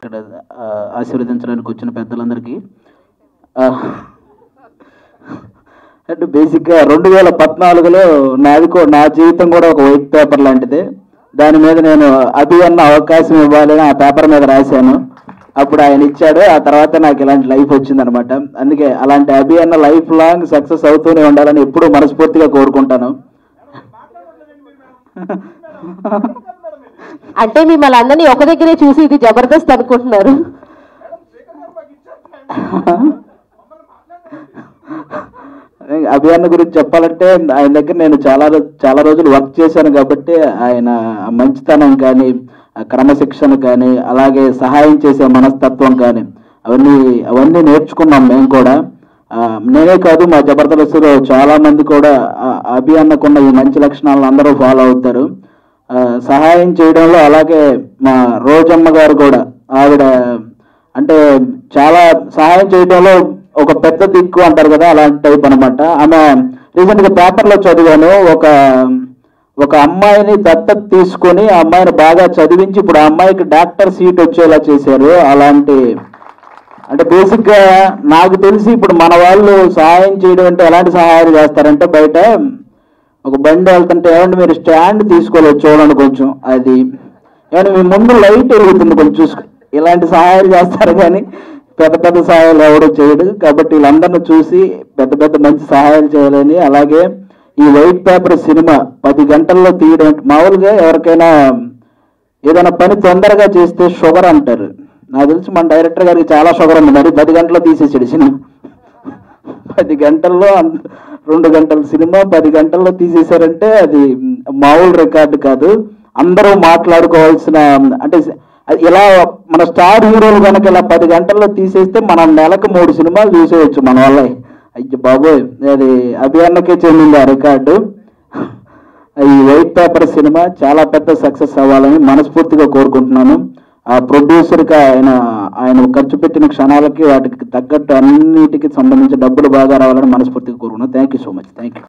ఇక్కడ ఆ, ఆశీర్వదించడానికి వచ్చిన పెద్దలందరికీ ఆ, అంటే బేసిక్గా రెండు వేల పద్నాలుగులో నాది కూ- నా జీవితం కూడా ఒక వైట్ పేపర్ లాంటిదే దాని మీద నేను అభి అన్న అవకాశం ఇవ్వాలని ఆ పేపర్ మీద రాశాను అప్పుడు ఆయన ఇచ్చాడు ఆ తర్వాత నాకు ఇలాంటి లైఫ్ వచ్చిందనమాట అందుకే అలాంటి అభి అన్న లైఫ్ లాంగ్ సక్సెస్ అవుతూనే ఉండాలని ఎప్పుడూ మనస్ఫూర్తిగా కోరుకుంటాను అంటే మిమ్మల్ని అందరినీ ఒక దగ్గరే చూసి ఇది జబర్దస్త్ అనుకుంటున్నారు అభియాన్ గురించి చెప్పాలంటే ఆయన దగ్గర నేను చాలా రో- చాలా రోజులు వర్క్ చేశాను కాబట్టి ఆయన ఆ మంచితనం కానీ ఆ క్రమశిక్షణ కానీ అలాగే సహాయం చేసే మనస్తత్వం కానీ అవన్నీ అవన్నీ నేర్చుకున్నాం మేము కూడా ఆ, నేనే కాదు మా జబర్దస్త్లో చాలా మంది కూడా ఆ అభి అన్నకున్న ఈ మంచి లక్షణాలను అందరూ ఫాలో అవుతారు ఆ, సహాయం చేయడంలో అలాగే మా రోజమ్మ గారు కూడా ఆవిడ అంటే చాలా సహాయం చేయడంలో ఒక పెద్ద దిక్కు అంటారు కదా అలాంటి టైప్ అనమాట ఆమె రీసెంట్ గా పేపర్లో చదివాను ఒక ఒక అమ్మాయిని దత్తత తీసుకొని ఆ అమ్మాయిని బాగా చదివించి ఇప్పుడు ఆ అమ్మాయికి డాక్టర్ సీట్ వచ్చేలా చేశారు అలాంటి అంటే బేసిక్ గా నాకు తెలిసి ఇప్పుడు మన వాళ్ళు సహాయం చేయడం అంటే ఎలాంటి సహాయాలు చేస్తారంటే బయట ఒక బండి వెళ్తుంటే ఏమంటే మీరు స్టాండ్ తీసుకోలేదు చూడండి కొంచెం అది ఏమంటే మీ ముందు లైట్ వెలుగుతుంది కొంచెం చూసుకో ఇలాంటి సహాయాలు చేస్తారు కానీ పెద్ద పెద్ద సహాయాలు ఎవరు చేయడు కాబట్టి వీళ్ళందరిని చూసి పెద్ద పెద్ద మంచి సహాయాలు చేయాలని అలాగే ఈ వైట్ పేపర్ సినిమా పది గంటల్లో తీయడం మామూలుగా ఎవరికైనా ఏదైనా పని తొందరగా చేస్తే షుగర్ అంటారు నాకు తెలిసి మన డైరెక్టర్ గారికి చాలా షుగర్ ఉంది మరి పది గంటల్లో తీసేసాడు సినిమా పది గంటల్లో అంత- రెండు గంటల సినిమా పది గంటల్లో తీసేశారంటే అది మామూలు రికార్డు కాదు అందరూ మాట్లాడుకోవాల్సిన అంటే అది ఇలా మన స్టార్ హీరోలు కనుక ఇలా పది గంటల్లో తీసేస్తే మనం నెలకు మూడు సినిమాలు చూసేయచ్చు మన వల్ల అయ్యో బాబోయ్ అది అభియాన్నకే చెందింది ఆ రికార్డు ఈ వైట్ పేపర్ సినిమా చాలా పెద్ద సక్సెస్ అవ్వాలని మనస్ఫూర్తిగా కోరుకుంటున్నాను ఆ ప్రొడ్యూసర్కి ఆయన ఆయన ఖర్చు పెట్టిన క్షణాలకి వాటికి తగ్గట్టు అన్నిటికి సంబంధించి డబ్బులు బాగా రావాలని మనస్ఫూర్తిగా కోరుకున్నాను thank you so much thank you